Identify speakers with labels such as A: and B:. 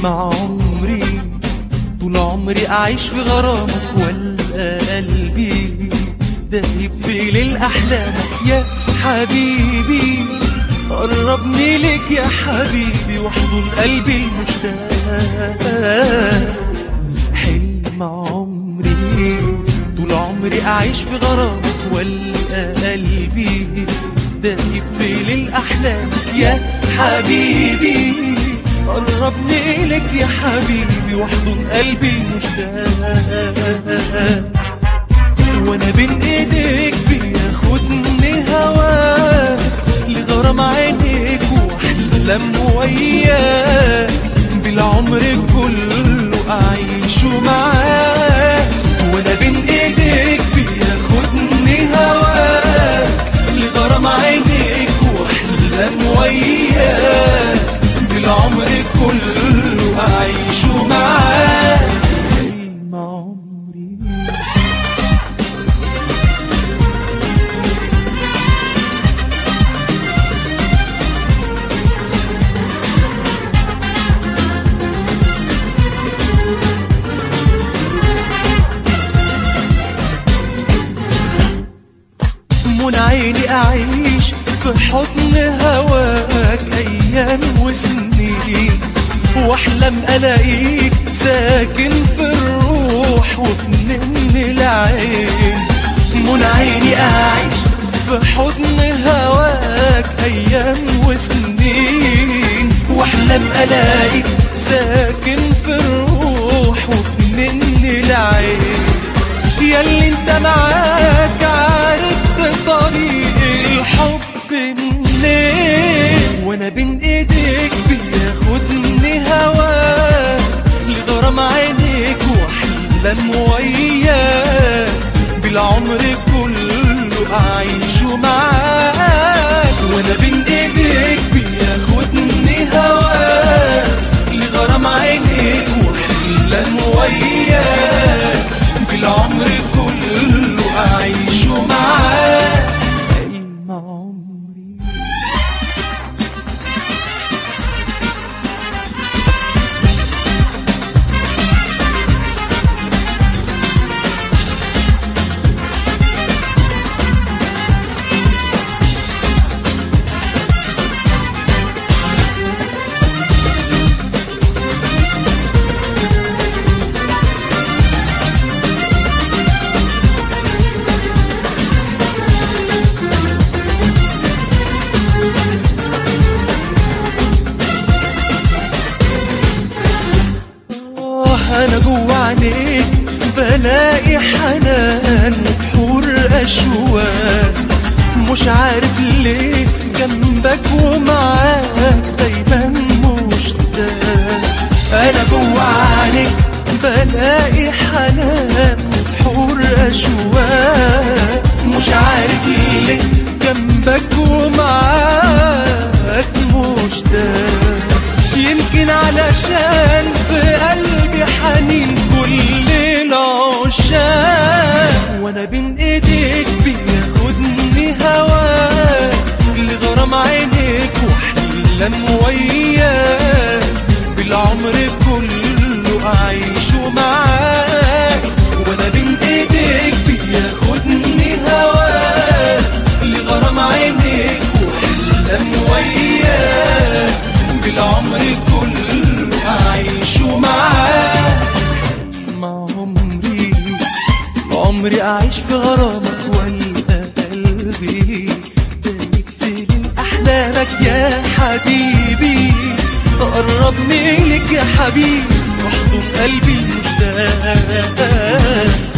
A: مع عمري طول عمري أعيش في غرامك ولا قلبي دايب في ليل أحلامك يا حبيبي قربني لك يا حبيبي واحضن قلبي المشتاق حلم عمري طول عمري أعيش في غرامك ولا قلبي دايب في ليل أحلامك يا حبيبي قربني لك يا حبيبي واحضن قلبي المشتاق وانا بين ايديك بياخدني هواك لغرام عينيك واحلم وياك بالعمر كله اعيشه معاك وانا بين ايديك بياخدني هواك لغرام عينيك واحلم وياك بالعمر كله اعيشه معاك حلم عمري من عيني أعيش في حضن هواك أيام وسنين وأحلم ألاقيك ساكن في الروح وبنن العين من عيني أعيش في حضن هواك أيام وسنين وأحلم ألاقيك ساكن في الروح وبنن العين ياللي انت معاك عرفت طريق الحب منين وانا بين ايديك بياخدني هواك لغرام عينيك واحلم وياك بالعمر كله اعيشه معاك وانا بين ايديك بياخدني هواك لغرام عينيك واحلم وياك بالعمر كله أعيشه معاك حلم عمري آه أنا جوا عينيك بلاقي حنان وبحور أشواق مش عارف ليه جنبك ومعاك دايما مشتاق أنا جوا عينيك بلاقي حنان وبحور أشواق مش عارف ليه جنبك ومعاك مشتاق يمكن علشان في قلبي حنين كل العشاق وانا بين ايديك بياخدني هواك لغرام عينيك واحلم وياك بالعمر كله اعيشه معاك وانا بين ايديك بياخدني هواك لغرام عينيك واحلم وياك بالعمر كله أعيشه معاك مع عمري عمري أعيش في غرامك ولا قلبي دايب في ليل أحلامك يا حبيبي قربني لك يا حبيبي واحضن قلبي المشتاق